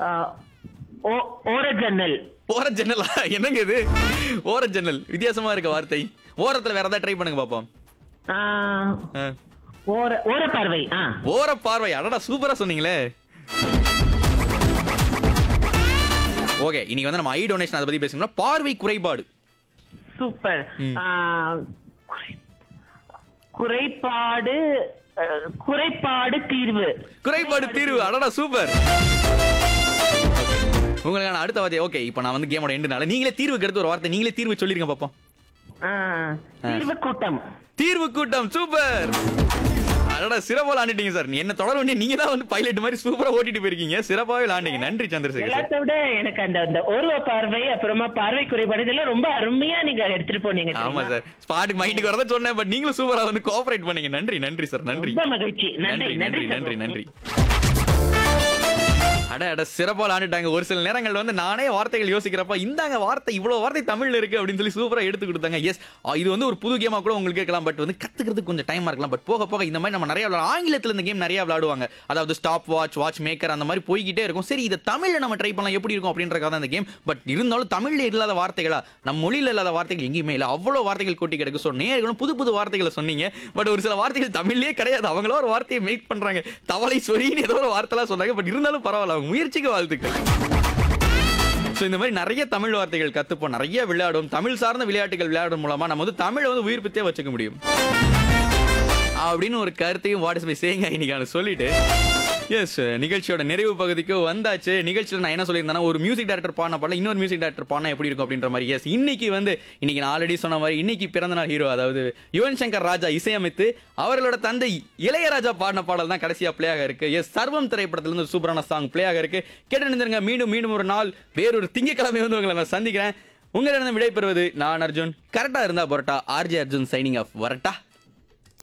ஆ, ஓ- ஓர ஜன்னல் ஓர ஜன்னலா என்னங்க இது ஓர ஜன்னல் வித்தியாசமா இருக்க வார்த்தை ஓரத்துல வேற ஏதாவது ட்ரை பண்ணுங்க பாப்போம் ஆ, ஆ. ஓர ஓர பார்வை ஆ ஓர பார்வை அடடா சூப்பரா சொன்னீங்களே ஓகே இன்னைக்கு வந்து நம்ம ஐ டொனேஷன் அதை பத்தி பேசணும்னா பார்வை குறைபாடு சூப்பர் ம். ஆ, குறை- குறைபாடு அ, குறைபாடு தீர்வு குறைபாடு தீர்வு அடடா சூப்பர் உங்களுக்கான அடுத்த வார்த்தை ஓகே இப்போ நான் வந்து கேமோட எண்டுனால நீங்களே தீர்வுக்கு எடுத்து ஒரு வார்த்தை நீங்களே தீர்வு சொல்லிருங்க பாப்போம் ஆ, தீர்வு கூட்டம் தீர்வு கூட்டம் சூப்பர் அடடா சிறப்பா விளாண்டுட்டீங்க சார் என்ன தொடர வேண்டிய நீங்க தான் வந்து பைலட் மாதிரி சூப்பரா ஓட்டிட்டு போயிருக்கீங்க சிறப்பாவே விளாண்டீங்க நன்றி சந்திரசேகர் சார் எல்லாத்த விட எனக்கு அந்த அந்த ஒருவ பார்வை அப்புறமா பார்வை குறைபாடு இதெல்லாம் ரொம்ப அருமையா நீங்க எடுத்துட்டு போனீங்க ஆமா தெரியுமா? சார் ஸ்பாட்டுக்கு மைண்டுக்கு வரதான் சொன்னேன் பட் நீங்களும் சூப்பரா வந்து கோஆபரேட் பண்ணீங்க நன்றி நன்றி சார் நன்றி ரொம்ப மகிழ்ச்சி நன்றி நன்றி நன்றி நன்றி நன்றி நன்றி அட அட சிறப்பா விளாண்டுட்டாங்க ஒரு சில நேரங்கள் வந்து நானே வார்த்தைகள் யோசிக்கிறப்ப இந்தாங்க வார்த்தை இவ்வளவு வார்த்தை தமிழ்ல இருக்கு அப்படின்னு சொல்லி சூப்பரா எடுத்து கொடுத்தாங்க எஸ் இது வந்து ஒரு புது கேமா கூட உங்களுக்கு இருக்கலாம் பட் வந்து கத்துக்கிறதுக்கு கொஞ்சம் டைமா இருக்கலாம் பட் போக போக இந்த மாதிரி நம்ம நிறைய விளையாட ஆங்கிலத்துல இந்த கேம் நிறைய விளையாடுவாங்க அதாவது ஸ்டாப் வாட்ச் வாட்ச் மேக்கர் அந்த மாதிரி போய்கிட்டே இருக்கும் சரி இதை தமிழ்ல நம்ம ட்ரை பண்ணலாம் எப்படி இருக்கும் அப்படின்றக்காக தான் இந்த கேம் பட் இருந்தாலும் தமிழ்ல இல்லாத வார்த்தைகளா நம்ம மொழியில இல்லாத வார்த்தைகள் எங்கேயுமே இல்லை அவ்வளவு வார்த்தைகள் கொட்டி கிடக்கு ஸோ நேர்களும் புது புது வார்த்தைகளை சொன்னீங்க பட் ஒரு சில வார்த்தைகள் தமிழ்லயே கிடையாது அவங்களா ஒரு வார்த்தையை மேக் பண்றாங்க தவளை சொரின்னு ஏதோ ஒரு வார்த்தைலாம் சொன்னாங்க பட் இருந்தாலும் பரவாயில்ல அவங்க முயற்சிக்கு வாழ்த்துக்கள் ஸோ இந்த மாதிரி நிறைய தமிழ் வார்த்தைகள் கத்துப்போம் நிறைய விளையாடும் தமிழ் சார்ந்த விளையாட்டுகள் விளையாடும் மூலமா நம்ம வந்து தமிழை வந்து உயிர்ப்பித்தே வச்சுக்க முடியும் அப்படின்னு ஒரு கருத்தையும் வாட் இஸ் பை சேங்க இன்னைக்கு சொல்லிட்டு எஸ் நிகழ்ச்சியோட நிறைவு பகுதிக்கு வந்தாச்சு நிகழ்ச்சியில் நான் என்ன சொல்லியிருந்தேன்னா ஒரு மியூசிக் டேரக்டர் பாடின பாடல இன்னொரு மியூசிக் டேரக்டர் பாடினா எப்படி இருக்கும் அப்படின்ற மாதிரி எஸ் இன்னைக்கு வந்து இன்னைக்கு நான் ஆல்ரெடி சொன்ன மாதிரி இன்னைக்கு பிறந்த நாள் ஹீரோ அதாவது யுவன் சங்கர் ராஜா இசையமைத்து அவர்களோட தந்தை இளையராஜா பாடின பாடல் தான் கடைசியா பிளேயாக இருக்கு எஸ் சர்வம் திரைப்படத்துல இருந்து ஒரு சூப்பரான சாங் பிளேயாக இருக்கு கேட்டு நினைஞ்சிருங்க மீண்டும் மீண்டும் ஒரு நாள் வேறொரு திங்கக்கிழமை வந்து உங்களை நான் சந்திக்கிறேன் உங்களிடம் விடைபெறுவது நான் அர்ஜுன் கரெக்டா இருந்தா பொரட்டா ஆர்ஜே அர்ஜுன் சைனிங் ஆஃப் வரட்டா